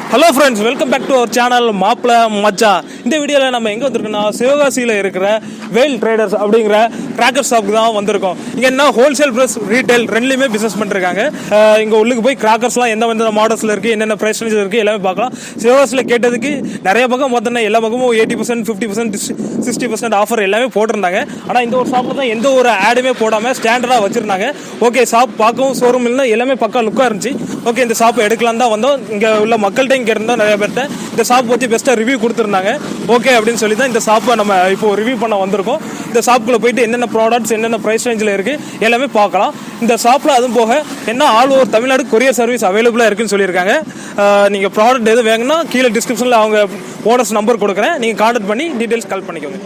hello friends welcome back to our channel Mappila Macha இந்த வீடியோவில் நம்ம எங்கே வந்திருக்கோம்னா சிவகாசியில் இருக்கிற வேல் ட்ரேடர்ஸ் அப்படிங்கிற கிராக்கர் ஷாப்புக்கு தான் வந்திருக்கோம் இங்கே என்ன ஹோல்சேல் ப்ளஸ் ரீட்டைல் ரெண்டுலையுமே பிஸ்னஸ் பண்ணிருக்காங்க இங்கே உள்ளுக்கு போய் கிராக்கர்ஸ்லாம் எந்த எந்த மாடல்ஸில் இருக்குது என்னென்ன ப்ரைஸ் இருக்குது எல்லாமே பார்க்கலாம் சிவகாசியில் கேட்டதுக்கு நிறைய பக்கம் பார்த்தோன்னா எல்லா பக்கமும் eighty percent fifty percent sixty percent offer எல்லாமே போட்டிருந்தாங்க ஆனால் இந்த ஒரு ஷாப்பில் தான் எந்த ஒரு ஆடுமே போடாமல் ஸ்டாண்டர்டாக வச்சுருந்தாங்க ஓகே ஷாப் பார்க்கவும் ஷோரூம் இல்லை எல்லாமே பக்கா லுக்காக இருந்துச்சு ஓகே இந்த ஷாப் எடுக்கலாம் தான் வந்தோம் இங்கே உள்ள மக்கள்கிட்ட இங்கே இருந்தோம் நிறைய பேர்ட்ட இந்த ஷாப் பற்றி பெஸ்ட்டாக ரிவ்யூ கொடுத்துருந்தாங்க ஓகே அப்படின்னு சொல்லி தான் இந்த ஷாப்பை நம்ம இப்போ ரிவ்யூ பண்ண வந்திருக்கோம் இந்த ஷாப்புக்குள்ளே போயிட்டு என்னென்ன ப்ராடக்ட்ஸ் என்னென்ன ப்ரைஸ் ரேஞ்சில் இருக்குது எல்லாமே பார்க்கலாம் இந்த ஷாப்பில் அதுவும் போக என்ன all over Tamil Nadu courier service அவைலபிளாக இருக்குன்னு சொல்லியிருக்காங்க நீங்கள் ப்ராடக்ட் எதுவும் வேணும்னா கீழே டிஸ்கிரிப்ஷனில் அவங்க ஓனர்ஸ் நம்பர் கொடுக்குறேன் நீங்கள் கான்டாக்ட் பண்ணி டீட்டெயில்ஸ் கால் பண்ணிக்கோங்க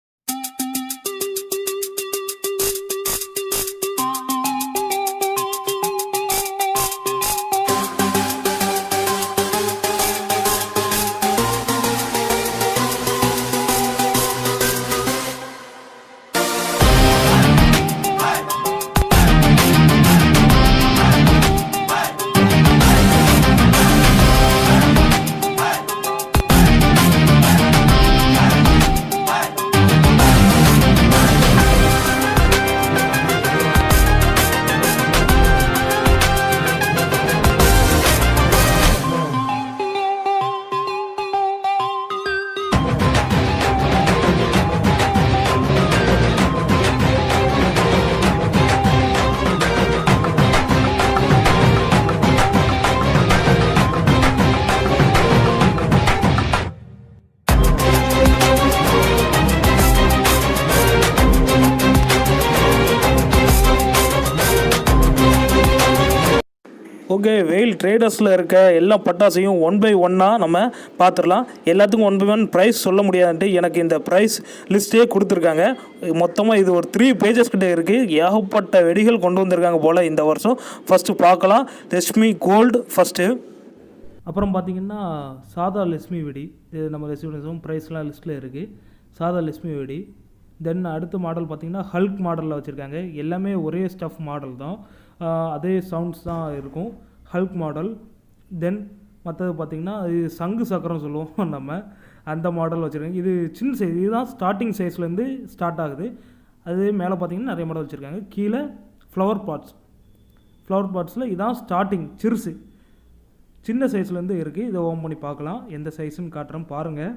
ஓகே வெயில் ட்ரேடர்ஸில் இருக்க எல்லா பட்டாசையும் ஒன் பை ஒன்னாக நம்ம பார்த்துடலாம் எல்லாத்துக்கும் ஒன் பை ஒன் ப்ரைஸ் சொல்ல முடியாதுன்ட்டு எனக்கு இந்த ப்ரைஸ் லிஸ்ட்டே கொடுத்துருக்காங்க மொத்தமாக இது ஒரு த்ரீ பேஜஸ் கிட்ட இருக்குது ஏகப்பட்ட வெடிகள் கொண்டு வந்திருக்காங்க போல் இந்த வருஷம் ஃபஸ்ட்டு பார்க்கலாம் லட்சுமி கோல்டு ஃபஸ்ட்டு அப்புறம் பார்த்தீங்கன்னா சாதா லட்சுமி வெடி இது நம்ம லட்சுமி ப்ரைஸ்லாம் லிஸ்ட்டில் இருக்குது சாதா லட்சுமி வெடி தென் அடுத்த மாடல் பார்த்தீங்கன்னா ஹல்க் மாடலில் வச்சுருக்காங்க எல்லாமே ஒரே ஸ்டஃப் மாடல் தான் ஆஹ் அதே சவுண்ட்ஸ் தான் இருக்கும் ஹல்க் மாடல் தென் மற்றது பார்த்தீங்கன்னா இது சங்கு சக்கரம் சொல்லுவோம் நம்ம அந்த மாடல் வச்சுருக்காங்க இது சின்ன சைஸ் இதுதான் ஸ்டார்டிங் சைஸ்லேருந்து ஸ்டார்ட் ஆகுது அது மேலே பார்த்தீங்கன்னா நிறைய மாடல் வச்சுருக்காங்க கீழே ஃப்ளவர் பாட்ஸ் ஃப்ளவர் பாட்ஸில் இதான் ஸ்டார்டிங் சிறுசு சின்ன சைஸ்லேருந்து இருக்குது இதை ஓம் பண்ணி பார்க்கலாம் எந்த சைஸ்ன்னு காட்டுறேன் பாருங்கள்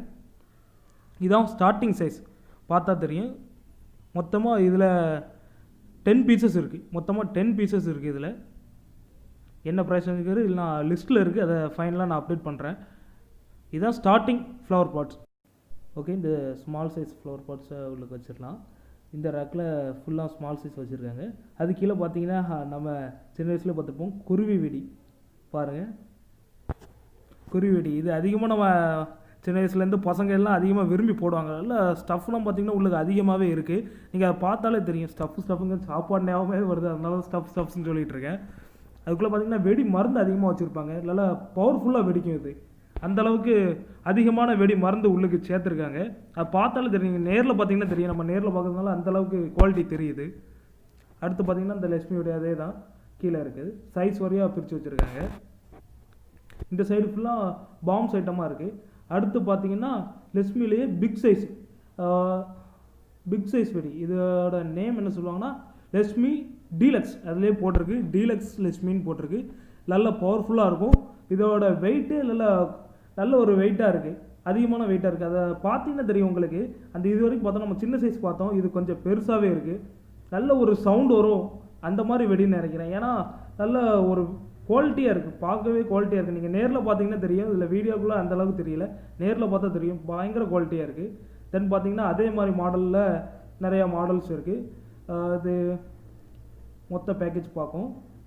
இதான் ஸ்டார்டிங் சைஸ் பார்த்தா தெரியும் மொத்தமாக இதில் டென் பீசஸ் இருக்குது மொத்தமாக டென் பீசஸ் இருக்குது இதில் என்ன ப்ரைஸ் இருக்குது இல்லை நான் லிஸ்ட்டில் இருக்குது அதை ஃபைனலாக நான் அப்டேட் பண்ணுறேன் இதுதான் ஸ்டார்டிங் ஃப்ளவர் பாட்ஸ் ஓகே இந்த ஸ்மால் சைஸ் ஃப்ளவர் பாட்ஸை உள்ளுக்கு வச்சிடலாம் இந்த ரேக்கில் ஃபுல்லாக ஸ்மால் சைஸ் வச்சுருக்காங்க அது கீழே பார்த்தீங்கன்னா நம்ம சின்ன வயசில் பார்த்துப்போம் குருவி வெடி பாருங்கள் குருவி வெடி இது அதிகமாக நம்ம சின்ன வயசுலேருந்து பசங்க எல்லாம் அதிகமாக விரும்பி போடுவாங்க இல்லை ஸ்டஃப்லாம் பார்த்தீங்கன்னா உள்ளுக்கு அதிகமாகவே இருக்குது நீங்கள் அதை பார்த்தாலே தெரியும் ஸ்டஃப் ஸ்டஃப்புங்க சாப்பாடு ஞாபகமே வருது அதனால ஸ்டஃப் ஸ்டஃப்ஸ்னு சொல்லிட்டு இருக்கேன் அதுக்குள்ளே பார்த்தீங்கன்னா வெடி மருந்து அதிகமாக வச்சுருப்பாங்க நல்லா பவர்ஃபுல்லாக வெடிக்கும் இது அந்த அளவுக்கு அதிகமான வெடி மருந்து உள்ளுக்கு சேர்த்துருக்காங்க அது பார்த்தாலே தெரியும் நேரில் பார்த்தீங்கன்னா தெரியும் நம்ம நேரில் பார்க்கறதுனால அந்த அளவுக்கு குவாலிட்டி தெரியுது அடுத்து பார்த்தீங்கன்னா இந்த லட்சுமி வெடி அதே தான் கீழே இருக்குது சைஸ் வரையாக பிரித்து வச்சுருக்காங்க இந்த சைடு ஃபுல்லாக பாம்ஸ் ஐட்டமாக இருக்குது அடுத்து பார்த்தீங்கன்னா லெஸ்மிலேயே பிக் சைஸ் பிக் சைஸ் வெடி இதோட நேம் என்ன சொல்லுவாங்கன்னா லெஸ்மி டீலக்ஸ் அதுலேயே போட்டிருக்கு டீலக்ஸ் லெஸ்மின்னு போட்டிருக்கு நல்ல பவர்ஃபுல்லாக இருக்கும் இதோட வெயிட்டு நல்ல நல்ல ஒரு வெயிட்டாக இருக்குது அதிகமான வெயிட்டாக இருக்குது அதை பார்த்தீங்கன்னா தெரியும் உங்களுக்கு அந்த இது வரைக்கும் பார்த்தோம் நம்ம சின்ன சைஸ் பார்த்தோம் இது கொஞ்சம் பெருசாகவே இருக்குது நல்ல ஒரு சவுண்ட் வரும் அந்த மாதிரி வெடின்னு நினைக்கிறேன் ஏன்னா நல்ல ஒரு குவாலிட்டியாக இருக்குது பார்க்கவே குவாலிட்டியாக இருக்குது நீங்கள் நேரில் பார்த்தீங்கன்னா தெரியும் இதில் வீடியோக்குள்ளே அந்த அளவுக்கு தெரியல நேரில் பார்த்தா தெரியும் பயங்கர குவாலிட்டியாக இருக்குது தென் பார்த்தீங்கன்னா அதே மாதிரி மாடலில் நிறையா மாடல்ஸ் இருக்குது அது மொத்த பேக்கேஜ் பார்க்கும்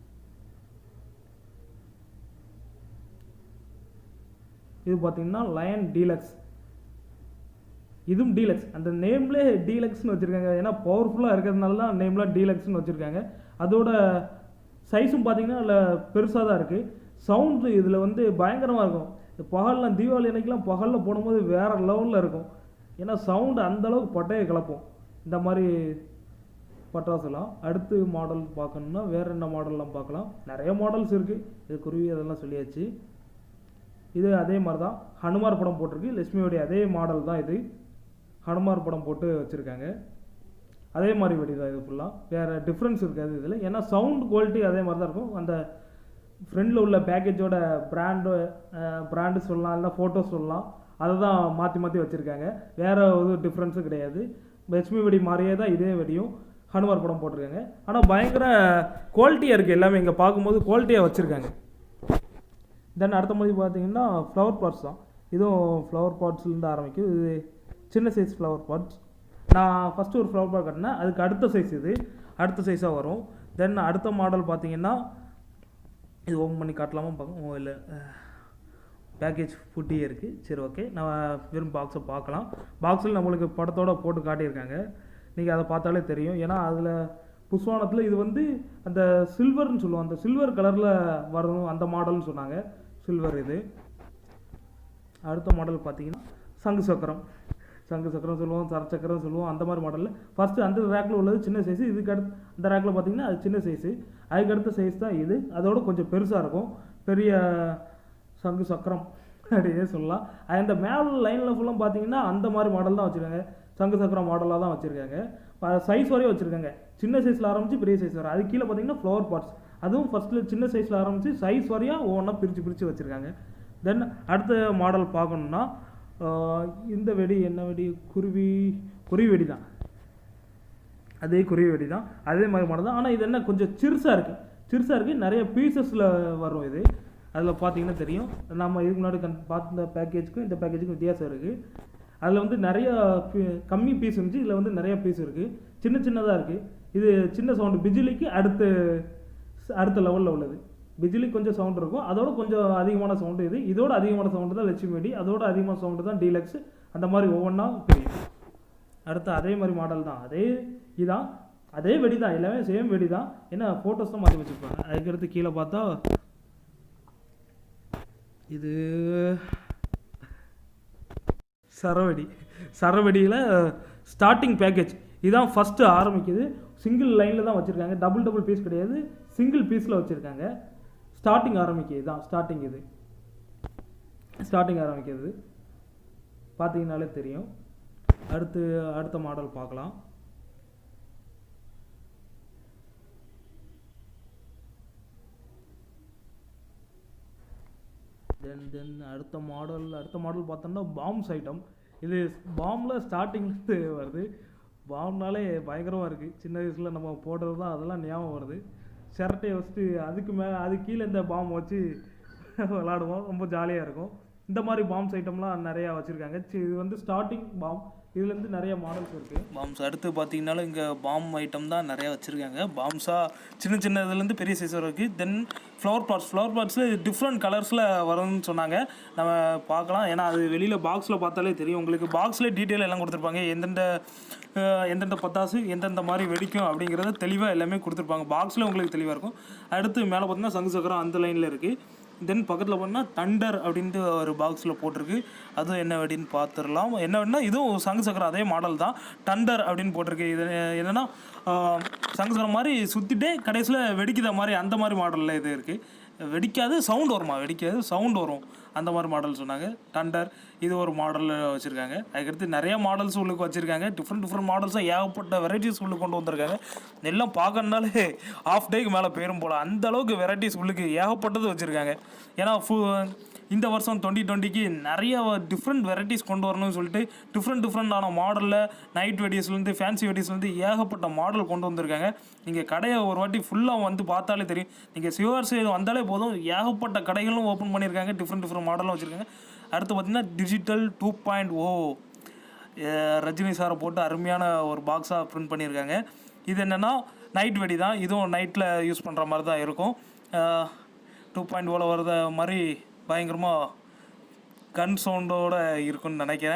இது பார்த்தீங்கன்னா லயன் டீலக்ஸ் இதுவும் டீலக்ஸ் அந்த நேம்லே டீலக்ஸ்னு வச்சுருக்காங்க ஏன்னா பவர்ஃபுல்லாக இருக்கிறதுனால தான் நேம்லாம் டீலக்ஸ்னு வச்சுருக்காங்க அதோட சைஸும் பார்த்தீங்கன்னா அதில் பெருசாக தான் இருக்குது சவுண்டு இதில் வந்து பயங்கரமாக இருக்கும் இந்த பகலில் தீபாவளி அன்னைக்கெலாம் பகலில் போடும்போது வேறு லெவலில் இருக்கும் ஏன்னா சவுண்டு அந்தளவுக்கு பட்டையை கிளப்போம் இந்த மாதிரி பட்டாசுலாம் அடுத்து மாடல் பார்க்கணுன்னா வேறு என்ன மாடல்லாம் பார்க்கலாம் நிறைய மாடல்ஸ் இருக்குது இது குருவி அதெல்லாம் சொல்லியாச்சு இது அதே மாதிரி தான் ஹனுமார் படம் போட்டிருக்கு லட்சுமியோடைய அதே மாடல் தான் இது ஹனுமார் படம் போட்டு வச்சுருக்காங்க அதே மாதிரி வெடி தான் இது ஃபுல்லாக வேறு டிஃப்ரென்ஸ் இருக்காது இதில் ஏன்னா சவுண்ட் குவாலிட்டி அதே மாதிரி தான் இருக்கும் அந்த ஃப்ரண்டில் உள்ள பேக்கேஜோட பிராண்டு பிராண்டு சொல்லலாம் இல்லை ஃபோட்டோ சொல்லலாம் அதை தான் மாற்றி மாற்றி வச்சுருக்காங்க வேறு ஒரு டிஃப்ரென்ஸும் கிடையாது லட்சுமி வெடி மாதிரியே தான் இதே வெடியும் ஹனுமார் படம் போட்டிருக்காங்க ஆனால் பயங்கர குவாலிட்டியாக இருக்குது எல்லாமே இங்கே பார்க்கும்போது குவாலிட்டியாக வச்சுருக்காங்க தென் அடுத்த மாதிரி பார்த்தீங்கன்னா ஃப்ளவர் பாட்ஸ் தான் இதுவும் ஃப்ளவர் பாட்ஸ்லேருந்து ஆரம்பிக்கும் இது சின்ன சைஸ் ஃப்ளவர் பாட்ஸ் நான் ஃபஸ்ட்டு ஒரு ஃப்ளவர் பாட் கட்டினேன் அதுக்கு அடுத்த சைஸ் இது அடுத்த சைஸாக வரும் தென் அடுத்த மாடல் பார்த்தீங்கன்னா இது ஓப்பன் பண்ணி காட்டலாமா பார்க்க இல்லை பேக்கேஜ் ஃபுட்டியே இருக்குது சரி ஓகே நான் வெறும் பாக்ஸை பார்க்கலாம் பாக்ஸில் நம்மளுக்கு படத்தோட போட்டு காட்டியிருக்காங்க நீங்கள் அதை பார்த்தாலே தெரியும் ஏன்னா அதில் புஷ்வானத்தில் இது வந்து அந்த சில்வர்னு சொல்லுவோம் அந்த சில்வர் கலரில் வரணும் அந்த மாடல்னு சொன்னாங்க சில்வர் இது அடுத்த மாடல் பார்த்தீங்கன்னா சங்கு சக்கரம் சங்கு சக்கரம் சொல்லுவோம் சரச்சக்கரம் சொல்லுவோம் அந்த மாதிரி மாடலில் ஃபஸ்ட்டு அந்த ரேக்கில் உள்ளது சின்ன சைஸு இதுக்கு அடுத்து அந்த ரேக்கில் பார்த்தீங்கன்னா அது சின்ன சைஸு அதுக்கு அடுத்த சைஸ் தான் இது அதோட கொஞ்சம் பெருசாக இருக்கும் பெரிய சங்கு சக்கரம் அப்படியே சொல்லலாம் அந்த மேல் லைனில் ஃபுல்லாக பார்த்தீங்கன்னா அந்த மாதிரி மாடல் தான் வச்சுருக்காங்க சங்கு சக்கரம் மாடலாக தான் வச்சுருக்காங்க சைஸ் வரையும் வச்சுருக்காங்க சின்ன சைஸில் ஆரம்பித்து பெரிய சைஸ் வரை அது கீழே பார்த்தீங்கன்னா ஃப்ளவர் பார்ட்ஸ் அதுவும் ஃபஸ்ட்டில் சின்ன சைஸில் ஆரம்பித்து சைஸ் வரையும் ஒவ்வொன்றா பிரித்து பிரித்து வச்சுருக்காங்க தென் அடுத்த மாடல் பார்க்கணுன்னா ஆஹ் இந்த வெடி என்ன வெடி குருவி குருவி வெடி தான் அதே குருவி வெடி தான் அதே மாதிரி மாடல் தான் ஆனால் இது என்ன கொஞ்சம் சிறுசாக இருக்குது சிறுசாக இருக்குது நிறைய பீசஸில் வரும் இது அதில் பார்த்தீங்கன்னா தெரியும் நம்ம இதுக்கு முன்னாடி கண் பார்த்த பேக்கேஜுக்கும் இந்த பேக்கேஜுக்கும் வித்தியாசம் இருக்குது அதில் வந்து நிறைய பீ- கம்மி பீஸ் இருந்துச்சு இதில் வந்து நிறைய பீஸ் இருக்குது சின்ன சின்னதாக இருக்குது இது சின்ன சவுண்டு பிஜிலிக்கு அடுத்து அடுத்த லெவலில் உள்ளது பிஜிலி கொஞ்சம் சவுண்ட் இருக்கும் அதோட கொஞ்சம் அதிகமான சவுண்டு இது இதோட அதிகமான சவுண்டு தான் லட்சுமி வெடி அதோட அதிகமான சவுண்டு தான் டீலக்ஸ் அந்த மாதிரி ஒவ்வொன்றா பிரியும் அடுத்து அதே மாதிரி மாடல் தான் அதே இதான் அதே வெடி தான் எல்லாமே சேம் வெடி தான் ஏன்னா ஃபோட்டோஸ் தான் மாற்றி வச்சுருப்பாங்க அதுக்கடுத்து கீழே பார்த்தா இது சரவெடி சரவெடியில் ஸ்டார்டிங் பேக்கேஜ் இதான் ஃபஸ்ட்டு ஆரம்பிக்குது சிங்கிள் லைனில் தான் வச்சுருக்காங்க டபுள் டபுள் பீஸ் கிடையாது சிங்கிள் பீஸில் வச்சுருக்காங்க ஸ்டார்டிங் ஆரம்பிக்குது தான் ஸ்டார்டிங் இது ஸ்டார்டிங் ஆரம்பிக்கிறது பார்த்தீங்கனாலே தெரியும் அடுத்து அடுத்த மாடல் பார்க்கலாம் தென் தென் அடுத்த மாடல் அடுத்த மாடல் பார்த்தோம்னா பாம்ஸ் ஐட்டம் இது பாம்பில் ஸ்டார்டிங்லேருந்து வருது பாம்னாலே பயங்கரமாக இருக்குது சின்ன வயசில் நம்ம போடுறது தான் அதெல்லாம் ஞாபகம் வருது சிரட்டையை வச்சுட்டு அதுக்கு மே அதுக்கு கீழே இந்த பாம் வச்சு விளாடுவோம் ரொம்ப ஜாலியாக இருக்கும் இந்த மாதிரி பாம்ஸ் ஐட்டம்லாம் நிறையா வச்சுருக்காங்க இது வந்து ஸ்டார்டிங் பாம் இதுலேருந்து நிறைய மாடல்ஸ் இருக்குது பாம்ஸ் அடுத்து பார்த்தீங்கன்னாலும் இங்கே பாம் ஐட்டம் தான் நிறையா வச்சுருக்காங்க பாம்ஸாக சின்ன சின்ன இதுலேருந்து பெரிய சைஸ் வரை இருக்குது தென் ஃப்ளவர் பாட்ஸ் ஃப்ளவர் பாட்ஸில் டிஃப்ரெண்ட் கலர்ஸில் வரும்னு சொன்னாங்க நம்ம பார்க்கலாம் ஏன்னா அது வெளியில் பாக்ஸில் பார்த்தாலே தெரியும் உங்களுக்கு பாக்ஸில் டீட்டெயில் எல்லாம் கொடுத்துருப்பாங்க எந்தெந்த அஹ், எந்தெந்த பத்தாசு எந்தெந்த மாதிரி வெடிக்கும் அப்படிங்கிறத தெளிவாக எல்லாமே கொடுத்துருப்பாங்க பாக்ஸில் உங்களுக்கு தெளிவாக இருக்கும் அடுத்து மேலே பார்த்தீங்கன்னா சங்கு சக்கரம் அந்த லைனில் இருக்குது தென் பக்கத்தில் பார்த்தீங்கன்னா தண்டர் அப்படின்ட்டு ஒரு பாக்ஸில் போட்டிருக்கு அதுவும் என்ன வெடின்னு பார்த்துடலாம் என்ன வெடினா இதுவும் சங்கு சக்கரம் அதே மாடல் தான் டண்டர் அப்படின்னு போட்டிருக்கு இது என்னென்னா சங்கு சக்கரம் மாதிரி சுற்றிட்டே கடைசியில் வெடிக்கிற மாதிரி அந்த மாதிரி மாடலில் இது இருக்குது வெடிக்காது சவுண்ட் வருமா வெடிக்காது சவுண்ட் வரும் அந்த மாதிரி மாடல் சொன்னாங்க டண்டர் இது ஒரு மாடலில் வச்சுருக்காங்க அதுக்கடுத்து நிறைய மாடல்ஸ் உள்ளுக்கு வச்சுருக்காங்க டிஃப்ரெண்ட் டிஃப்ரெண்ட் மாடல்ஸாக ஏகப்பட்ட வெரைட்டிஸ் உள்ளுக்கு கொண்டு வந்திருக்காங்க எல்லாம் பார்க்கறனாலே ஆஃப் டேக்கு மேலே போயிரும் போல் அந்த அளவுக்கு வெரைட்டிஸ் உள்ளுக்கு ஏகப்பட்டது வச்சுருக்காங்க ஏன்னா ஃபு இந்த வருஷம் டுவெண்ட்டி டுவெண்ட்டிக்கு நிறைய டிஃப்ரெண்ட் வெரைட்டிஸ் கொண்டு வரணும்னு சொல்லிட்டு டிஃப்ரெண்ட் டிஃப்ரெண்டான மாடலில் நைட் வெடிஸ்லேருந்து ஃபேன்சி வெடிஸ்லேருந்து ஏகப்பட்ட மாடல் கொண்டு வந்திருக்காங்க நீங்கள் கடையை ஒரு வாட்டி ஃபுல்லாக வந்து பார்த்தாலே தெரியும் நீங்கள் சிவகார் சைடு வந்தாலே போதும் ஏகப்பட்ட கடைகளும் ஓப்பன் பண்ணியிருக்காங்க டிஃப்ரெண்ட் டிஃப்ரெண்ட் மாடலும் வச்சுருக்காங்க அடுத்து பார்த்தீங்கன்னா digital two point O Rajini சாரை போட்டு அருமையான ஒரு பாக்ஸாக பிரிண்ட் பண்ணியிருக்காங்க இது என்னென்னா நைட் வெடி தான் இதுவும் நைட்டில் யூஸ் பண்ணுற மாதிரி தான் இருக்கும் டூ பாயிண்ட் ஓவில் வரத மாதிரி பயங்கரமாக கன் சவுண்டோட இருக்கும்னு நினைக்கிறேன்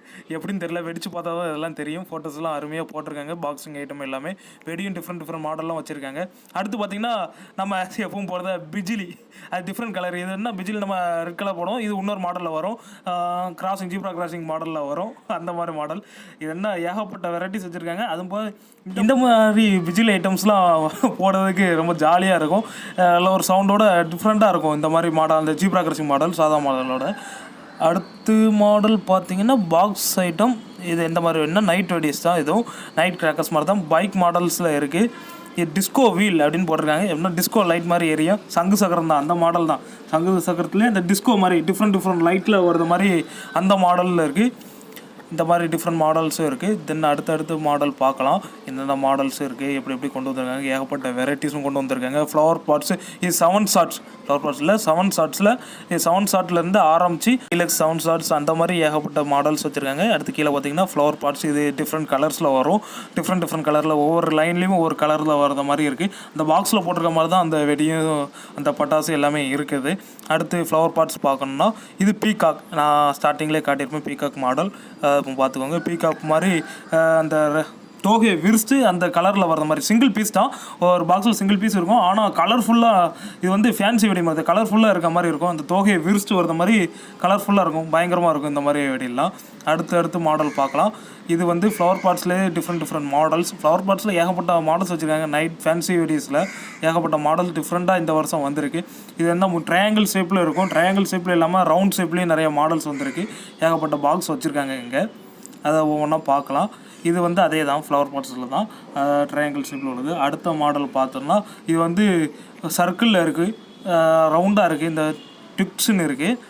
எப்படின்னு தெரியல வெடிச்சு பார்த்தா தான் இதெல்லாம் தெரியும் ஃபோட்டோஸ்லாம் அருமையாக போட்டிருக்காங்க பாக்ஸிங் ஐட்டம் எல்லாமே வெடியும் டிஃப்ரெண்ட் டிஃப்ரெண்ட் மாடல்லாம் வச்சுருக்காங்க அடுத்து பார்த்தீங்கன்னா நம்ம எப்பவும் போகிறத பிஜிலி அது டிஃப்ரெண்ட் கலர் இது என்ன பிஜிலி நம்ம ரெட் கலர் போடுவோம் இது இன்னொரு மாடலில் வரும் கிராசிங் ஜீப்ரா கிராசிங் மாடலில் வரும் அந்த மாதிரி மாடல் இது என்ன ஏகப்பட்ட வெரைட்டிஸ் வச்சுருக்காங்க அதுவும் போக இந்த மாதிரி பிஜிலி ஐட்டம்ஸ்லாம் போடுறதுக்கு ரொம்ப ஜாலியாக இருக்கும் அதில் ஒரு சவுண்டோட டிஃப்ரெண்ட்டாக இருக்கும் இந்த மாதிரி மாடல் அந்த ஜீப்ரா கிராசிங் மாடல் சாதா மாடலோட அடுத்து மாடல் பார்த்தீங்கன்னா பாக்ஸ் ஐட்டம் இது எந்த மாதிரி வேணும்னா நைட் வெடிஸ் தான் இதுவும் நைட் கிராக்கர்ஸ் மாதிரி தான் பைக் மாடல்ஸில் இருக்குது இது டிஸ்கோ வீல் அப்படின்னு போட்டிருக்காங்க எப்படின்னா டிஸ்கோ லைட் மாதிரி எரியும் சங்கு சக்கரம் தான் அந்த மாடல் தான் சங்கு சக்கரத்துலேயே இந்த டிஸ்கோ மாதிரி டிஃப்ரெண்ட் டிஃப்ரெண்ட் லைட்டில் வர்றது மாதிரி அந்த மாடலில் இருக்குது இந்த மாதிரி டிஃப்ரெண்ட் மாடல்ஸும் இருக்குது தென் அடுத்தடுத்து மாடல் பார்க்கலாம் என்னென்ன மாடல்ஸ் இருக்குது எப்படி எப்படி கொண்டு வந்திருக்காங்க ஏகப்பட்ட வெரைட்டிஸும் கொண்டு வந்திருக்காங்க ஃப்ளவர் பாட்ஸு இது செவன் ஷார்ட்ஸ் ஃப்ளவர் பாட்ஸில் செவன் ஷார்ட்ஸில் இது செவன் ஷார்ட்லேருந்து ஆரம்பித்து இலக்ஸ் செவன் ஷார்ட்ஸ் அந்த மாதிரி ஏகப்பட்ட மாடல்ஸ் வச்சுருக்காங்க அடுத்து கீழே பார்த்தீங்கன்னா ஃப்ளவர் பாட்ஸ் இது டிஃப்ரெண்ட் கலர்ஸில் வரும் டிஃப்ரெண்ட் டிஃப்ரெண்ட் கலரில் ஒவ்வொரு லைன்லேயும் ஒவ்வொரு கலரில் வர்ற மாதிரி இருக்குது அந்த பாக்ஸில் போட்டிருக்க மாதிரி தான் அந்த வெடியும் அந்த பட்டாசு எல்லாமே இருக்குது அடுத்து ஃப்ளவர் பாட்ஸ் பார்க்கணுன்னா இது பீகாக் நான் ஸ்டார்டிங்லேயே காட்டியிருப்பேன் பீகாக் மாடல் இப்போ பார்த்துக்கோங்க பீகாக் மாதிரி அஹ், அந்த ர- தோகையை விரிச்சிட்டு அந்த கலரில் வர்ற மாதிரி சிங்கிள் பீஸ் தான் ஒரு பாக்ஸில் சிங்கிள் பீஸ் இருக்கும் ஆனால் கலர்ஃபுல்லாக இது வந்து ஃபேன்சி வெடி மாதிரி கலர்ஃபுல்லாக இருக்க மாதிரி இருக்கும் அந்த தோகையை விரிச்சிட்டு வர்ற மாதிரி கலர்ஃபுல்லாக இருக்கும் பயங்கரமாக இருக்கும் இந்த மாதிரி வெடிலாம் அடுத்து அடுத்து மாடல் பார்க்கலாம் இது வந்து ஃப்ளவர் பாட்ஸ்லேயே டிஃப்ரெண்ட் டிஃப்ரெண்ட் மாடல்ஸ் ஃப்ளவர் பாட்ஸில் ஏகப்பட்ட மாடல்ஸ் வச்சுருக்காங்க நைட் ஃபேன்சி வெடிஸில் ஏகப்பட்ட மாடல் டிஃப்ரெண்ட்டாக இந்த வருஷம் வந்திருக்கு இது என்ன ட்ரையாங்கிள் ஷேப்பில் இருக்கும் ட்ரையாங்கிள் ஷேப்பில் இல்லாமல் ரவுண்ட் ஷேப்லேயும் நிறைய மாடல்ஸ் வந்திருக்கு ஏகப்பட்ட பாக்ஸ் வச்சுருக்காங்க இங்கே அதை ஒவ்வொன்றா பார்க்கலாம் இது வந்து அதே தான் ஃப்ளவர் பாட்ஸில் தான் ட்ரையாங்கிள் ஷேப்பில் உள்ளது அடுத்த மாடல் பார்த்தோம்னா இது வந்து சர்க்கிளில் இருக்குது ரவுண்டாக இருக்குது இந்த டிப்ஸ்ன்னு இருக்குது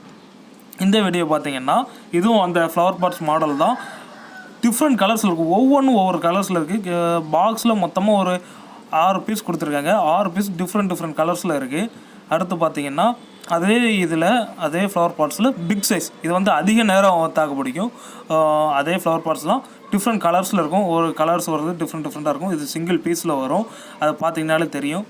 இந்த வீடியோ பார்த்தீங்கன்னா இதுவும் அந்த ஃப்ளவர் பாட்ஸ் மாடல் தான் டிஃப்ரெண்ட் கலர்ஸில் இருக்கும் ஒவ்வொன்றும் ஒவ்வொரு கலர்ஸில் இருக்குது பாக்ஸில் மொத்தமாக ஒரு ஆறு பீஸ் கொடுத்துருக்காங்க ஆறு பீஸ் டிஃப்ரெண்ட் டிஃப்ரெண்ட் கலர்ஸில் இருக்குது அடுத்து பார்த்தீங்கன்னா அதே இதில் அதே ஃப்ளவர் பாட்ஸில் பிக் சைஸ் இது வந்து அதிக நேரம் தாக்கு பிடிக்கும் ஆஹ் அதே ஃப்ளவர் பாட்ஸ்லாம் டிஃப்ரெண்ட் கலர்ஸில் இருக்கும் ஒரு கலர்ஸ் வருது டிஃப்ரெண்ட் டிஃப்ரெண்ட்டாக இருக்கும் இது சிங்கிள் பீஸில் வரும் அதை பார்த்தீங்கனாலே தெரியும்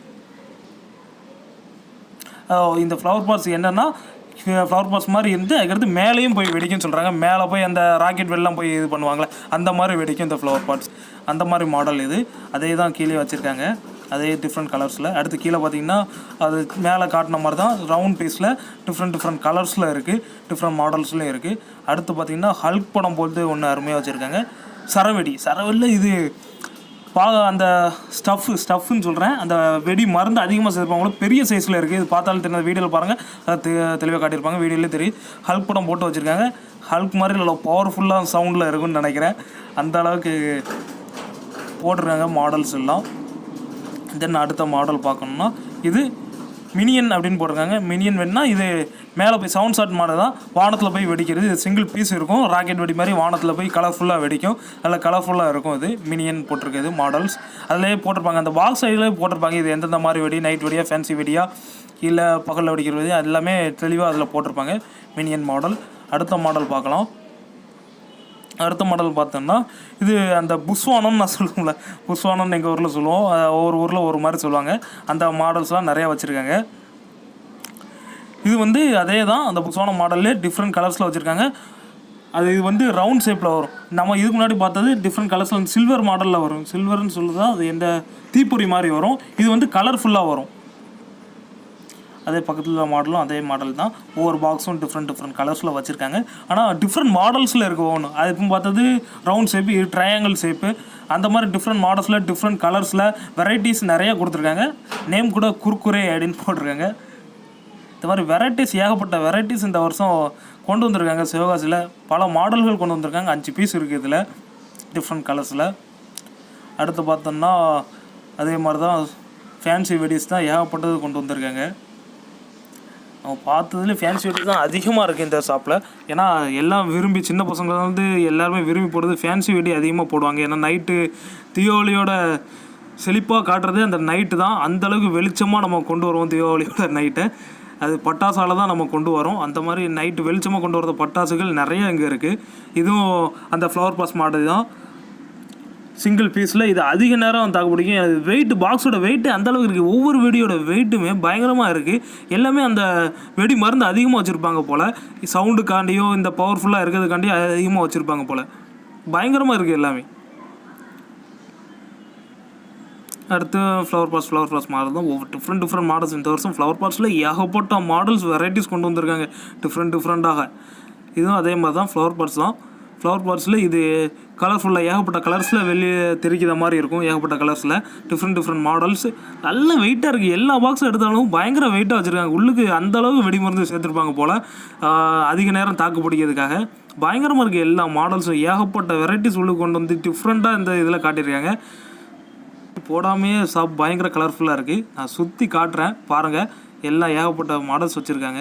ஆஹ் இந்த ஃப்ளவர் பாட்ஸ் என்னென்னா ஃப்ளவர் பாட்ஸ் மாதிரி இருந்து அதுக்கடுத்து மேலேயும் போய் வெடிக்கும்னு சொல்கிறாங்க மேலே போய் அந்த ராக்கெட் வெள்ளம் போய் இது பண்ணுவாங்களே அந்த மாதிரி வெடிக்கும் இந்த ஃப்ளவர் பாட்ஸ் அந்த மாதிரி மாடல் இது அதே தான் கீழே வச்சுருக்காங்க அதே டிஃப்ரெண்ட் கலர்ஸில் அடுத்து கீழே பார்த்தீங்கன்னா அது மேலே காட்டின மாதிரி தான் ரவுண்ட் பீஸில் டிஃப்ரெண்ட் டிஃப்ரெண்ட் கலர்ஸில் இருக்குது டிஃப்ரெண்ட் மாடல்ஸ்லையும் இருக்குது அடுத்து பார்த்தீங்கன்னா ஹல்க் படம் போட்டு ஒன்று அருமையாக வச்சுருக்காங்க சரவெடி சரவெடியில் இது பா அந்த ஸ்டஃப் ஸ்டஃப்னு சொல்கிறேன் அந்த வெடி மருந்து அதிகமாக சேர்ப்பாங்களோ பெரிய சைஸில் இருக்குது இது பார்த்தாலும் தெரியாது வீடியோவில் பாருங்கள் அது தெ- தெளிவாக காட்டியிருப்பாங்க வீடியோலேயே தெரியும் ஹல்க் படம் போட்டு வச்சுருக்காங்க ஹல்க் மாதிரி நல்லா பவர்ஃபுல்லாக சவுண்டில் இருக்கும்னு நினைக்கிறேன் அந்த அளவுக்கு போட்டிருக்காங்க மாடல்ஸ் எல்லாம் தென் அடுத்த மாடல் பார்க்கணும்னா இது மினியன் அப்படின்னு போட்டிருக்காங்க மினியன் வேணுன்னா இது மேலே போய் சவுண்ட் ஷாட் மாடல் தான் வானத்தில் போய் வெடிக்கிறது இது சிங்கிள் பீஸ் இருக்கும் ராக்கெட் வெடி மாதிரி வானத்தில் போய் கலர்ஃபுல்லாக வெடிக்கும் நல்லா கலர்ஃபுல்லாக இருக்கும் இது மினியன் போட்டிருக்குது மாடல்ஸ் அதிலே போட்டிருப்பாங்க அந்த பாக்ஸ் சைட்லேயே போட்டிருப்பாங்க இது எந்தெந்த மாதிரி வெடி நைட் வெடியா ஃபேன்சி வெடியா இல்லை பகலில் வெடிக்கிற வெடி அது எல்லாமே தெளிவாக அதில் போட்டிருப்பாங்க மினியன் மாடல் அடுத்த மாடல் பார்க்கலாம் அடுத்த மாடல் பார்த்தோம்னா இது அந்த புஸ்வானம்னு நான் சொல்லுவோம்ல புஸ்வானம்னு எங்கள் ஊரில் சொல்லுவோம் அஹ் ஒவ்வொரு ஊரில் ஒரு மாதிரி சொல்லுவாங்க அந்த மாடல்ஸ்லாம் நிறையா வச்சுருக்காங்க இது வந்து அதே தான் அந்த புஸ்வானம் மாடல்லே டிஃப்ரெண்ட் கலர்ஸில் வச்சுருக்காங்க அது இது வந்து ரவுண்ட் ஷேப்பில் வரும் நம்ம இதுக்கு முன்னாடி பார்த்தது டிஃப்ரெண்ட் கலர்ஸில் சில்வர் மாடலில் வரும் சில்வர்னு சொல்லுதா அது எந்த தீப்பொறி மாதிரி வரும் இது வந்து கலர்ஃபுல்லாக வரும் அதே பக்கத்தில் உள்ள மாடலும் அதே மாடல் தான் ஒவ்வொரு பாக்ஸும் டிஃப்ரெண்ட் டிஃப்ரெண்ட் கலர்ஸில் வச்சுருக்காங்க ஆனால் டிஃப்ரெண்ட் மாடல்ஸில் இருக்க ஒன்று அது இப்போ பார்த்தது ரவுண்ட் ஷேப்பு இது ட்ரையாங்கிள் ஷேப்பு அந்த மாதிரி டிஃப்ரெண்ட் மாடல்ஸில் டிஃப்ரெண்ட் கலர்ஸில் வெரைட்டிஸ் நிறைய கொடுத்துருக்காங்க நேம் கூட குர்குரே அப்படின்னு போட்டிருக்காங்க இந்த மாதிரி வெரைட்டிஸ் ஏகப்பட்ட வெரைட்டிஸ் இந்த வருஷம் கொண்டு வந்திருக்காங்க சிவகாசியில் பல மாடல்கள் கொண்டு வந்திருக்காங்க அஞ்சு பீஸ் இருக்குது இதில் டிஃப்ரெண்ட் கலர்ஸில் அடுத்து பார்த்தோம்னா அதே மாதிரி தான் ஃபேன்சி வெடிஸ் தான் ஏகப்பட்டது கொண்டு வந்திருக்காங்க நம்ம பார்த்ததுல ஃபேன்சி வெடி தான் அதிகமாக இருக்குது இந்த ஷாப்பில் ஏன்னா எல்லாம் விரும்பி சின்ன பசங்க வந்து எல்லாருமே விரும்பி போடுறது ஃபேன்சி வெடி அதிகமாக போடுவாங்க ஏன்னா நைட்டு தீபாவளியோட செழிப்பாக காட்டுறதே அந்த நைட்டு தான் அந்தளவுக்கு வெளிச்சமாக நம்ம கொண்டு வருவோம் தீபாவளியோட நைட்டை அது பட்டாசால தான் நம்ம கொண்டு வரோம் அந்த மாதிரி நைட்டு வெளிச்சமாக கொண்டு வரது பட்டாசுகள் நிறைய இங்கே இருக்குது இதுவும் அந்த ஃப்ளவர் பாஸ் மாடல் தான் சிங்கிள் பீஸில் இது அதிக நேரம் தாக்கு பிடிக்கும் அது வெயிட் பாக்ஸோட வெயிட் அந்த அளவுக்கு இருக்குது ஒவ்வொரு வெடியோட வெயிட்டுமே பயங்கரமாக இருக்குது எல்லாமே அந்த வெடி மருந்து அதிகமாக வச்சுருப்பாங்க போல் சவுண்டுக்காண்டியோ இந்த பவர்ஃபுல்லாக இருக்கிறதுக்காண்டி அதிகமாக வச்சுருப்பாங்க போல் பயங்கரமாக இருக்குது எல்லாமே அடுத்து flower pots flower pots model தான் ஒவ்வொரு டிஃப்ரெண்ட் டிஃப்ரெண்ட் மாடல்ஸ் இந்த வருஷம் ஃப்ளவர் பாட்ஸில் ஏகப்பட்ட மாடல்ஸ் வெரைட்டிஸ் கொண்டு வந்திருக்காங்க டிஃப்ரெண்ட் டிஃப்ரெண்ட்டாக இதுவும் அதே மாதிரி தான் ஃப்ளவர் பாட்ஸ் தான் ஃப்ளவர் பாட்ஸில் இது கலர்ஃபுல்லாக ஏகப்பட்ட கலர்ஸில் வெளியே தெரிக்கிற மாதிரி இருக்கும் ஏகப்பட்ட கலர்ஸில் டிஃப்ரெண்ட் டிஃப்ரெண்ட் மாடல்ஸ் நல்ல வெயிட்டாக இருக்குது எல்லா பாக்ஸும் எடுத்தாலும் பயங்கர வெயிட்டாக வச்சுருக்காங்க உள்ளுக்கு அந்த அளவுக்கு வெடி மருந்து சேர்த்துருப்பாங்க போல் அதிக நேரம் தாக்கு பிடிக்கிறதுக்காக பயங்கரமாக இருக்குது எல்லா மாடல்ஸும் ஏகப்பட்ட வெரைட்டிஸ் உள்ளுக்கு கொண்டு வந்து டிஃப்ரெண்ட்டாக இந்த இதில் காட்டியிருக்காங்க போடாமையே ஷாப் பயங்கர கலர்ஃபுல்லாக இருக்குது நான் சுற்றி காட்டுறேன் பாருங்கள் எல்லாம் ஏகப்பட்ட மாடல்ஸ் வச்சுருக்காங்க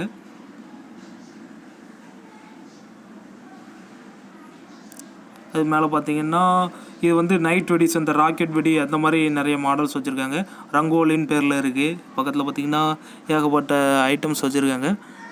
அது மேலே பார்த்தீங்கன்னா இது வந்து நைட் வெடிஸ் அந்த ராக்கெட் வெடி அந்த மாதிரி நிறைய மாடல்ஸ் வச்சுருக்காங்க ரங்கோலின்னு பேரில் இருக்குது பக்கத்தில் பார்த்தீங்கன்னா ஏகப்பட்ட ஐட்டம்ஸ் வச்சுருக்காங்க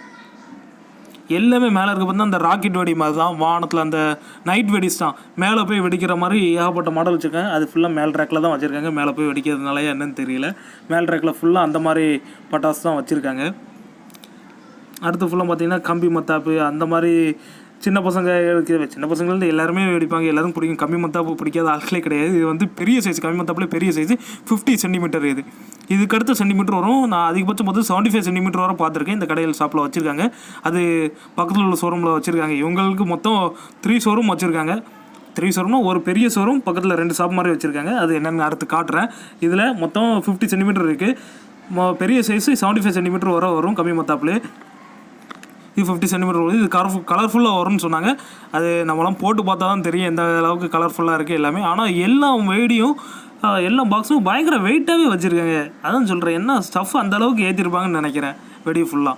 எல்லாமே மேலே இருக்க பார்த்தா அந்த ராக்கெட் வெடி மாதிரி தான் வானத்தில் அந்த நைட் வெடிஸ் தான் மேலே போய் வெடிக்கிற மாதிரி ஏகப்பட்ட மாடல் வச்சுருக்காங்க அது ஃபுல்லாக மேல் ரேக்கில் தான் வச்சுருக்காங்க மேலே போய் வெடிக்கிறதுனால என்னன்னு தெரியல மேல் ரேக்கில் ஃபுல்லாக அந்த மாதிரி பட்டாசு தான் வச்சுருக்காங்க அடுத்து ஃபுல்லாக பார்த்தீங்கன்னா கம்பி மத்தாப்பு அந்த மாதிரி சின்ன பசங்க இருக்கு சின்ன பசங்கள்ந்து எல்லாருமே வெடிப்பாங்க எல்லாரும் பிடிக்கும் கம்மி மத்தாப்பு பிடிக்காத ஆட்களே கிடையாது இது வந்து பெரிய சைஸ் கம்மி மத்தாப்புல பெரிய சைஸ் ஃபிஃப்டி சென்டிமீட்டர் இது இதுக்கு அடுத்த சென்டிமீட்டர் வரும் நான் அதிகபட்சம் பார்த்து செவன்ட்டி ஃபைவ் சென்டிமீட்டர் வரை பார்த்துருக்கேன் இந்த கடையில் ஷாப்பில் வச்சுருக்காங்க அது பக்கத்தில் உள்ள ஷோரூமில் வச்சுருக்காங்க இவங்களுக்கு மொத்தம் த்ரீ ஷோரூம் வச்சுருக்காங்க த்ரீ ஷோரூம்னா ஒரு பெரிய ஷோரூம் பக்கத்தில் ரெண்டு ஷாப் மாதிரி வச்சுருக்காங்க அது என்னென்னு அடுத்து காட்டுறேன் இதில் மொத்தம் ஃபிஃப்டி சென்டிமீட்டர் இருக்குது பெரிய சைஸு செவன்ட்டி ஃபைவ் சென்டிமீட்டர் வரை வரும் கம்மி மத்தாப்புல இது ஃபிஃப்டி சென்டிமீட்டர் வருது இது கலர் கலர்ஃபுல்லாக வரும்னு சொன்னாங்க அது நம்மளாம் போட்டு பார்த்தா தான் தெரியும் எந்த அளவுக்கு கலர்ஃபுல்லாக இருக்குது எல்லாமே ஆனால் எல்லா வெடியும் ஆஹ், எல்லா பாக்ஸும் பயங்கர வெயிட்டாகவே வச்சுருக்காங்க அதான் சொல்கிறேன் என்ன ஸ்டஃப் அந்த அளவுக்கு ஏற்றிருப்பாங்கன்னு நினைக்கிறேன் வெடி ஃபுல்லாக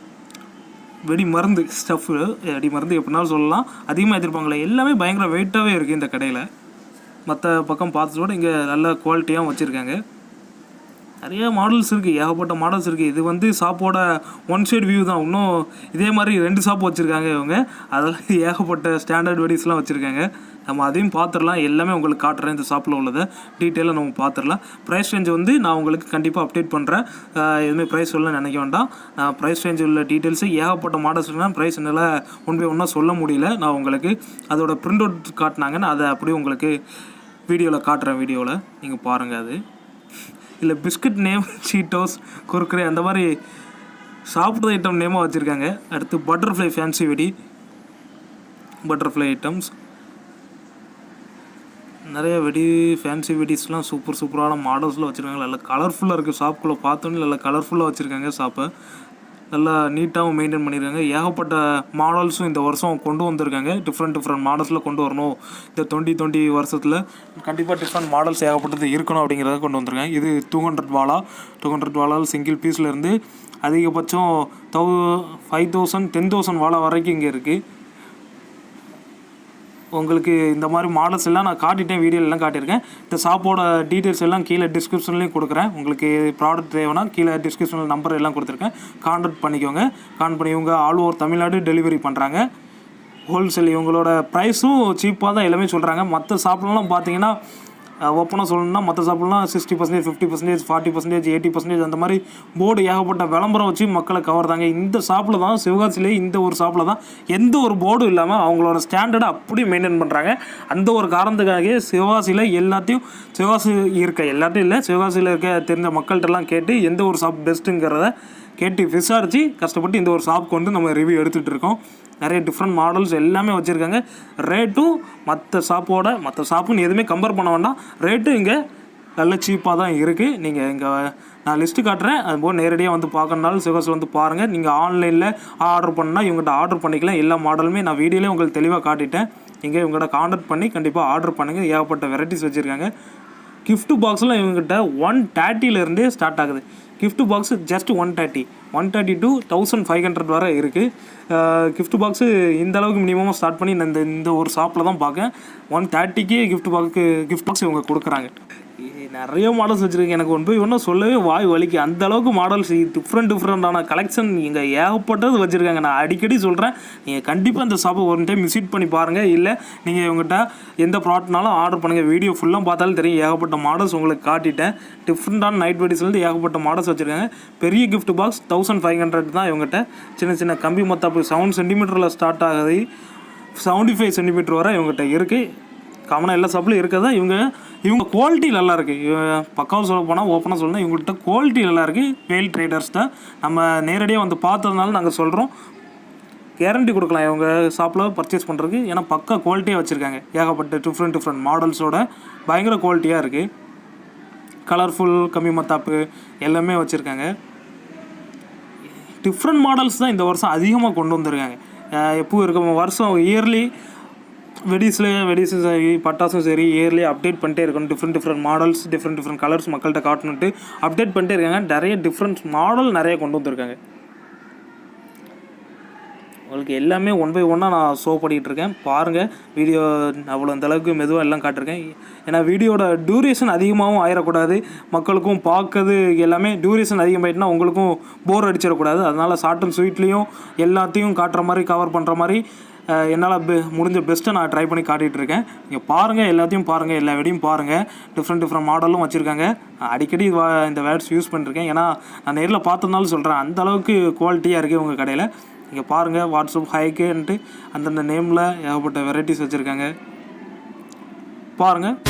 வெடி மருந்து ஸ்டஃப்பு வெடி மருந்து எப்படினாலும் சொல்லலாம் அதிகமாக ஏற்றிருப்பாங்களே எல்லாமே பயங்கர வெயிட்டாகவே இருக்குது இந்த கடையில் மற்ற பக்கம் பார்த்ததோட இங்கே நல்ல குவாலிட்டியாகவும் வச்சுருக்காங்க நிறைய மாடல்ஸ் இருக்குது ஏகப்பட்ட மாடல்ஸ் இருக்குது இது வந்து ஷாப்போட ஒன் சைடு வியூ தான் இன்னும் இதே மாதிரி ரெண்டு ஷாப் வச்சுருக்காங்க இவங்க அதெல்லாம் ஏகப்பட்ட ஸ்டாண்டர்ட் வெடிஸ்லாம் வச்சுருக்காங்க நம்ம அதையும் பார்த்துடலாம் எல்லாமே உங்களுக்கு காட்டுறேன் இந்த ஷாப்பில் உள்ளதை டீட்டெயிலாக நம்ம பார்த்துடலாம் ப்ரைஸ் ரேஞ்ச் வந்து நான் உங்களுக்கு கண்டிப்பாக அப்டேட் பண்ணுறேன் எதுவுமே ப்ரைஸ் சொல்ல நினைக்க வேண்டாம் நான் ப்ரைஸ் ரேஞ்ச் உள்ள டீட்டெயில்ஸு ஏகப்பட்ட மாடல்ஸ்லாம் ப்ரைஸ் என்னால் ஒன் பை ஒன்றா சொல்ல முடியல நான் உங்களுக்கு அதோட பிரிண்ட் அவுட் காட்டினாங்க நான் அதை அப்படியே உங்களுக்கு வீடியோவில் காட்டுறேன் வீடியோவில் நீங்கள் பாருங்கள் அது இல்லை பிஸ்கட் நேம் சீட்டோஸ் குர்குரே அந்த மாதிரி சாப்பிட்ற ஐட்டம் நேமாக வச்சுருக்காங்க அடுத்து பட்டர்ஃப்ளை ஃபேன்சி வெடி பட்டர்ஃப்ளை ஐட்டம்ஸ் நிறைய வெடி ஃபேன்சி வெடிஸ்லாம் சூப்பர் சூப்பரான மாடல்ஸில் வச்சுருக்காங்க நல்லா கலர்ஃபுல்லாக இருக்குது ஷாப்புக்குள்ளே பார்த்தோன்னே நல்லா கலர்ஃபுல்லாக வச்சுருக்காங்க ஷாப்பை நல்லா நீட்டாகவும் மெயின்டைன் பண்ணியிருக்காங்க ஏகப்பட்ட மாடல்ஸும் இந்த வருஷம் கொண்டு வந்திருக்காங்க டிஃப்ரெண்ட் டிஃப்ரெண்ட் மாடல்ஸில் கொண்டு வரணும் இந்த டுவெண்ட்டி டுவெண்ட்டி வருஷத்தில் கண்டிப்பாக டிஃப்ரெண்ட் மாடல்ஸ் ஏகப்பட்டது இருக்கணும் அப்படிங்கிறத கொண்டு வந்திருக்காங்க இது டூ ஹண்ட்ரட் வாலா டூ ஹண்ட்ரட் வாலால் சிங்கிள் பீஸ்லேருந்து அதிகபட்சம் thou five thousand ten thousand வாலா வரைக்கும் இங்கே இருக்குது உங்களுக்கு இந்த மாதிரி மாடல்ஸ் எல்லாம் நான் காட்டிட்டேன் வீடியோ எல்லாம் காட்டியிருக்கேன் இந்த ஷாப்போட டீட்டெயில்ஸ் எல்லாம் கீழே டிஸ்கிரிப்ஷன்லேயும் கொடுக்குறேன் உங்களுக்கு ப்ராடக்ட் தேவைன்னா கீழே டிஸ்கிரிப்ஷனில் நம்பர் எல்லாம் கொடுத்துருக்கேன் கான்டாக்ட் பண்ணிக்கோங்க கான் பண்ணி இவங்க ஆல் ஓவர் தமிழ்நாடு டெலிவரி பண்ணுறாங்க ஹோல்சேல் இவங்களோட ப்ரைஸும் சீப்பாக தான் எல்லாமே சொல்கிறாங்க மற்ற ஷாப்லலாம் பார்த்தீங்கன்னா ஓப்பனாக சொல்லணும்னா மற்ற ஷாப்லாம் sixty percentage fifty percentage forty percentage eighty percentage அந்த மாதிரி போர்டு ஏகப்பட்ட விளம்பரம் வச்சு மக்களை கவர்தாங்க இந்த ஷாப்பில் தான் சிவகாசிலே இந்த ஒரு ஷாப்பில் தான் எந்த ஒரு போர்டும் இல்லாமல் அவங்களோட ஸ்டாண்டர்டை அப்படியே மெயின்டைன் பண்ணுறாங்க அந்த ஒரு காரணத்துக்காகவே சிவகாசியில் எல்லாத்தையும் சிவகாசி இருக்க எல்லாத்தையும் இல்லை சிவகாசியில் இருக்க தெரிஞ்ச மக்கள்கிட்டலாம் கேட்டு எந்த ஒரு ஷாப் பெஸ்ட்டுங்கிறத கேட்டு விசாரித்து கஷ்டப்பட்டு இந்த ஒரு ஷாப்புக்கு வந்து நம்ம ரிவ்யூ எடுத்துகிட்டு இருக்கோம் நிறைய டிஃப்ரெண்ட் மாடல்ஸ் எல்லாமே வச்சுருக்காங்க ரேட்டும் மற்ற ஷாப்போட மற்ற ஷாப்புன்னு எதுவுமே கம்பேர் பண்ண வேண்டாம் ரேட்டும் இங்கே நல்ல சீப்பாக தான் இருக்குது நீங்கள் இங்கே நான் லிஸ்ட்டு காட்டுறேன் அதுபோல் நேரடியாக வந்து பார்க்கறனாலும் சிவகாசில் வந்து பாருங்கள் நீங்கள் ஆன்லைனில் ஆர்டர் பண்ணால் இவங்ககிட்ட ஆர்டர் பண்ணிக்கலாம் எல்லா மாடலுமே நான் வீடியோலேயே உங்களுக்கு தெளிவாக காட்டிட்டேன் நீங்கள் இவங்ககிட்ட காண்டாக்ட் பண்ணி கண்டிப்பாக ஆர்டர் பண்ணுங்கள் ஏகப்பட்ட வெரைட்டிஸ் வச்சுருக்காங்க gift பாக்ஸ்லாம் இவங்ககிட்ட ஒன் தேர்ட்டிலேருந்தே ஸ்டார்ட் ஆகுது gift box just one thirty one thirty two thousand five hundred வரை இருக்குது gift பாக்ஸு இந்த அளவுக்கு மினிமமாக ஸ்டார்ட் பண்ணி நான் இந்த இந்த ஒரு ஷாப்பில் தான் பார்க்கேன் ஒன் தேர்ட்டிக்கே gift பாக்ஸு gift பாக்ஸ் இவங்க கொடுக்குறாங்க இ- நிறைய மாடல்ஸ் வச்சுருக்கேன் எனக்கு ஒன் பை ஒன்றும் சொல்லவே வாய் வலிக்கு அந்த அளவுக்கு மாடல்ஸ் டிஃப்ரெண்ட் டிஃப்ரெண்டான கலெக்ஷன் இங்கே ஏகப்பட்டது வச்சுருக்காங்க நான் அடிக்கடி சொல்கிறேன் நீங்கள் கண்டிப்பாக இந்த ஷாப்பை ஒரு டைம் விசிட் பண்ணி பாருங்கள் இல்லை நீங்கள் இவங்ககிட்ட எந்த ப்ராடக்ட்னாலும் ஆர்டர் பண்ணுங்கள் வீடியோ ஃபுல்லாக பார்த்தாலும் தெரியும் ஏகப்பட்ட மாடல்ஸ் உங்களுக்கு காட்டிட்டேன் டிஃப்ரெண்டான நைட் வெடிஸ்லேருந்து ஏகப்பட்ட மாடல்ஸ் வச்சுருக்காங்க பெரிய gift box thousand five hundred தான் இவங்ககிட்ட சின்ன சின்ன கம்பி மொத்தாப்பு செவன் சென்டிமீட்டரில் ஸ்டார்ட் ஆகுது செவன்டி ஃபைவ் சென்டிமீட்டர் வரை இவங்ககிட்ட இருக்குது காமனாக எல்லா ஷாப்லையும் இருக்கிறதா இவங்க இவங்க குவாலிட்டி நல்லா இருக்குது பக்காவும் சொல்ல போனால் ஓப்பனாக சொல்லணும் இவங்கள்ட்ட குவாலிட்டி நல்லா இருக்குது வெயில் ட்ரேடர்ஸ் தான் நம்ம நேரடியாக வந்து பார்த்ததுனால நாங்கள் சொல்கிறோம் கேரண்டி கொடுக்கலாம் இவங்க ஷாப்பில் பர்ச்சேஸ் பண்ணுறதுக்கு ஏன்னா பக்கா குவாலிட்டியாக வச்சுருக்காங்க ஏகப்பட்ட டிஃப்ரெண்ட் டிஃப்ரெண்ட் மாடல்ஸோட பயங்கர குவாலிட்டியாக இருக்குது கலர்ஃபுல் கம்மி மத்தாப்பு எல்லாமே வச்சுருக்காங்க டிஃப்ரெண்ட் மாடல்ஸ் தான் இந்த வருஷம் அதிகமாக கொண்டு வந்திருக்காங்க அஹ் எப்பவும் இருக்க வருஷம் இயர்லி வெடிஸில் வெடிஸும் சரி பட்டாசும் சரி இயர்லி அப்டேட் பண்ணிட்டே இருக்கணும் different different models different different colours மக்கள்கிட்ட காட்டணுன்ட்டு அப்டேட் பண்ணிட்டே இருக்காங்க நிறைய டிஃப்ரெண்ட் மாடல் நிறைய கொண்டு வந்திருக்காங்க உங்களுக்கு எல்லாமே ஒன் பை ஒன்னாக நான் ஷோ பண்ணிகிட்டு இருக்கேன் பாருங்கள் வீடியோ அவ்வளோ அந்த அளவுக்கு மெதுவாக எல்லாம் காட்டிருக்கேன் ஏன்னா வீடியோட டியூரேஷன் அதிகமாகவும் ஆயிடக்கூடாது மக்களுக்கும் பார்க்கறது எல்லாமே டியூரேஷன் அதிகமாயிட்டுனா உங்களுக்கும் போர் அடிச்சிடக்கூடாது அதனால் ஷார்ட் அண்ட் ஸ்வீட்லேயும் எல்லாத்தையும் காட்டுற மாதிரி கவர் பண்ணுற மாதிரி அஹ், என்னால் பெ முடிஞ்ச பெஸ்ட்டை நான் ட்ரை பண்ணி காட்டிகிட்டு இருக்கேன் நீங்கள் பாருங்கள் எல்லாத்தையும் பாருங்கள் எல்லா வெடியும் பாருங்கள் டிஃப்ரெண்ட் டிஃப்ரெண்ட் மாடலும் வச்சுருக்காங்க அடிக்கடி வா- இந்த வேர்ட்ஸ் யூஸ் பண்ணிருக்கேன் ஏன்னா நான் நேரில் பார்த்ததுனால சொல்கிறேன் அந்த அளவுக்கு குவாலிட்டியாக இருக்குது உங்கள் கடையில் நீங்கள் பாருங்கள் வாட்ஸ்அப் ஹைக்குன்ட்டு அந்தந்த நேமில் ஏகப்பட்ட வெரைட்டிஸ் வச்சுருக்காங்க பாருங்கள்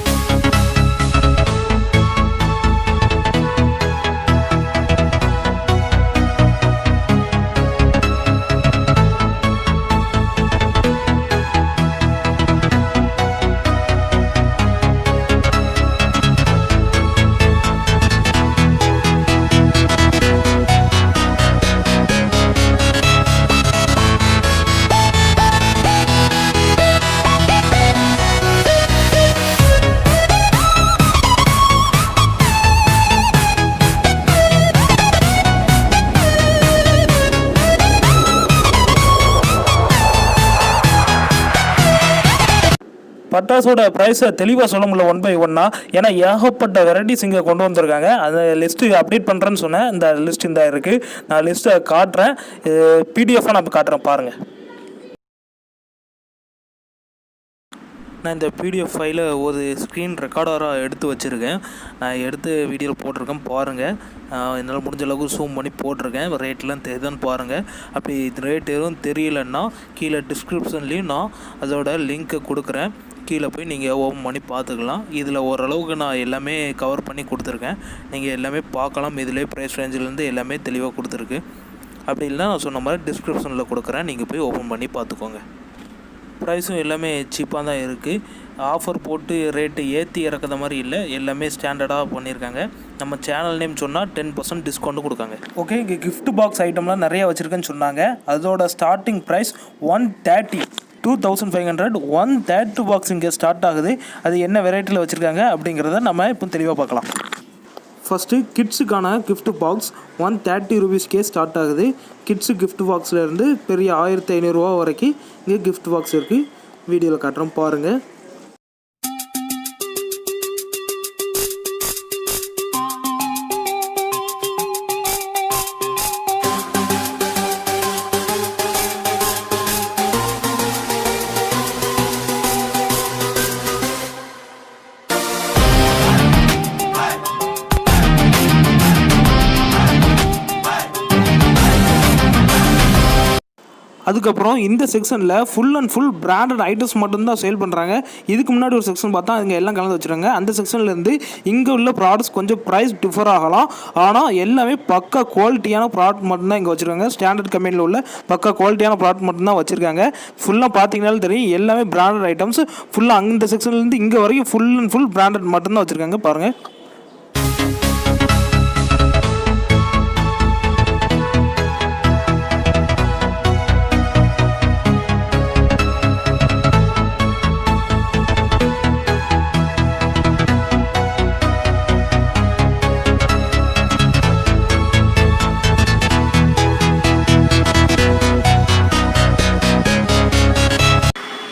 பட்டாசோட ப்ரைஸை தெளிவாக சொல்ல முடியல ஒன் பை ஒன்னா ஏன்னா ஏகப்பட்ட வெரைட்டிஸ் இங்கே கொண்டு வந்திருக்காங்க அந்த லிஸ்ட்டு அப்டேட் பண்ணுறேன்னு சொன்னேன் இந்த லிஸ்ட் இந்த இருக்குது நான் லிஸ்ட்டை காட்டுறேன் பிடிஎஃபாக நான் காட்டுறேன் பாருங்கள் நான் இந்த பிடிஎஃப் ஃபைலை ஒரு ஸ்க்ரீன் ரெக்கார்டராக எடுத்து வச்சுருக்கேன் நான் எடுத்து வீடியோவில் போட்டிருக்கேன் பாருங்கள் என்னால் முடிஞ்ச அளவுக்கு ஜூம் பண்ணி போட்டிருக்கேன் ரேட்லாம் தெரியுதான்னு பாருங்கள் அப்படி ரேட் எதுவும் தெரியலன்னா கீழே டிஸ்கிரிப்ஷன்லேயும் நான் அதோட லிங்க்கை கொடுக்குறேன் கீழே போய் நீங்கள் ஓப்பன் பண்ணி பார்த்துக்கலாம் இதில் ஓரளவுக்கு நான் எல்லாமே கவர் பண்ணி கொடுத்துருக்கேன் நீங்கள் எல்லாமே பார்க்கலாம் இதிலே ப்ரைஸ் ரேஞ்சிலேருந்து எல்லாமே தெளிவாக கொடுத்துருக்கு அப்படி இல்லைனா நான் சொன்ன மாதிரி டிஸ்கிரிப்ஷனில் கொடுக்குறேன் நீங்கள் போய் ஓப்பன் பண்ணி பார்த்துக்கோங்க ப்ரைஸும் எல்லாமே சீப்பாக தான் இருக்குது ஆஃபர் போட்டு ரேட்டு ஏற்றி இறக்குற மாதிரி இல்லை எல்லாமே ஸ்டாண்டர்டாக பண்ணியிருக்காங்க நம்ம சேனல் நேம் சொன்னால் டென் பர்சன்ட் டிஸ்கவுண்ட்டும் கொடுக்காங்க ஓகே இங்கே gift பாக்ஸ் ஐட்டம்லாம் நிறைய வச்சுருக்கேன்னு சொன்னாங்க அதோட starting price one thirty two thousand five hundred one thirty box இங்கே ஸ்டார்ட் ஆகுது அது என்ன வெரைட்டியில் வச்சுருக்காங்க அப்படிங்கிறத நம்ம இப்போ தெளிவாக பார்க்கலாம் ஃபஸ்ட்டு கிட்ஸுக்கான gift பாக்ஸ் ஒன் தேர்ட்டி ருபீஸ்க்கே ஸ்டார்ட் ஆகுது கிட்ஸு gift பாக்ஸில் இருந்து பெரிய ஆயிரத்தி ஐநூறுரூவா வரைக்கும் இங்கே gift பாக்ஸ் இருக்குது வீடியோவில் காட்டுறோம் பாருங்கள் அதுக்கப்புறம் இந்த செக்ஷனில் full and full branded items மட்டும்தான் சேல் பண்ணுறாங்க இதுக்கு முன்னாடி ஒரு செக்ஷன் பார்த்தா இங்கே எல்லாம் கலந்து வச்சுருங்க அந்த செக்ஷன்லேருந்து இங்கே உள்ள ப்ராடக்ட்ஸ் கொஞ்சம் ப்ரைஸ் டிஃபர் ஆகலாம் ஆனால் எல்லாமே பக்கா குவாலிட்டியான ப்ராடக்ட் மட்டும்தான் இங்கே வச்சுருக்காங்க ஸ்டாண்டர்ட் கம்பெனியில் உள்ள பக்கா குவாலிட்டியான ப்ராடக்ட் மட்டும்தான் வச்சுருக்காங்க ஃபுல்லாக பார்த்தீங்கனாலும் தெரியும் எல்லாமே பிராண்டட் ஐட்டம்ஸ் ஃபுல்லாக அந்த செக்ஷன்லேருந்து இங்கே வரைக்கும் ஃபுல் அண்ட் ஃபுல் பிராண்டட் மட்டும்தான் வச்சுருக்காங்க பாருங்கள்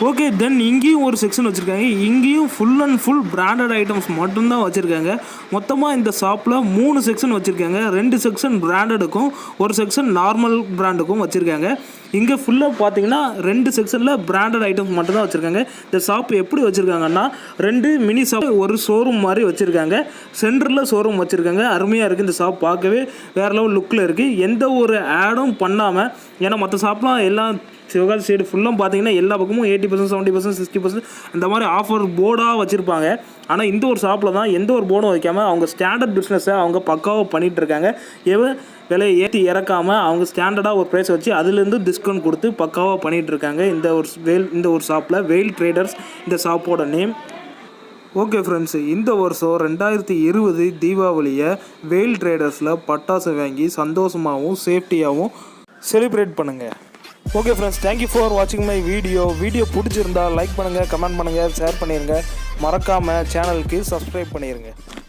ஓகே தென் இங்கேயும் ஒரு செக்ஷன் வச்சுருக்காங்க இங்கேயும் full and full branded items மட்டும்தான் வச்சுருக்காங்க மொத்தமாக இந்த ஷாப்பில் மூணு செக்ஷன் வச்சுருக்காங்க ரெண்டு செக்ஷன் பிராண்டடுக்கும் ஒரு செக்ஷன் நார்மல் பிராண்டுக்கும் வச்சுருக்காங்க இங்கே ஃபுல்லாக பார்த்தீங்கன்னா ரெண்டு செக்ஷனில் பிராண்டட் ஐட்டம்ஸ் மட்டும்தான் வச்சுருக்காங்க இந்த ஷாப் எப்படி வச்சுருக்காங்கன்னா ரெண்டு மினி ஷாப் ஒரு ஷோரூம் மாதிரி வச்சுருக்காங்க சென்டரில் ஷோரூம் வச்சுருக்காங்க அருமையாக இருக்குது இந்த ஷாப் பார்க்கவே வேறு லெவல் லுக்கில் இருக்குது எந்த ஒரு ஆடும் பண்ணாமல் ஏன்னா மற்ற ஷாப்லாம் எல்லாம் சிவகாசி சைடு ஃபுல்லாக பார்த்தீங்கன்னா எல்லா பக்கமும் eighty percent seventy percent sixty percent இந்த மாதிரி ஆஃபர் போர்டாக வச்சுருப்பாங்க ஆனால் இந்த ஒரு ஷாப்பில் தான் எந்த ஒரு போர்டும் வைக்காமல் அவங்க ஸ்டாண்டர்ட் பிஸ்னஸை அவங்க பக்காவாக பண்ணிகிட்டு இருக்காங்க எவன் விலையை ஏற்றி இறக்காமல் அவங்க ஸ்டாண்டர்டாக ஒரு ப்ரைஸ் வச்சு அதுலேருந்து டிஸ்கவுண்ட் கொடுத்து பக்காவாக பண்ணிகிட்டு இருக்காங்க இந்த ஒரு வெயில் இந்த ஒரு ஷாப்பில் வெயில் ட்ரேடர்ஸ் இந்த ஷாப்போட நேம் ஓகே ஃப்ரெண்ட்ஸ் இந்த வருஷம் ரெண்டாயிரத்தி இருபது தீபாவளியை வெயில் ட்ரேடர்ஸில் பட்டாசு வாங்கி சந்தோஷமாகவும் சேஃப்டியாகவும் செலிப்ரேட் பண்ணுங்கள் ஓகே ஃப்ரெண்ட்ஸ் தேங்க்யூ ஃபார் வாட்சிங் மை வீடியோ வீடியோ பிடிச்சிருந்தா லைக் பண்ணுங்கள் கமெண்ட் பண்ணுங்கள் ஷேர் பண்ணிடுங்க மறக்காமல் சேனலுக்கு சப்ஸ்கிரைப் பண்ணிடுங்க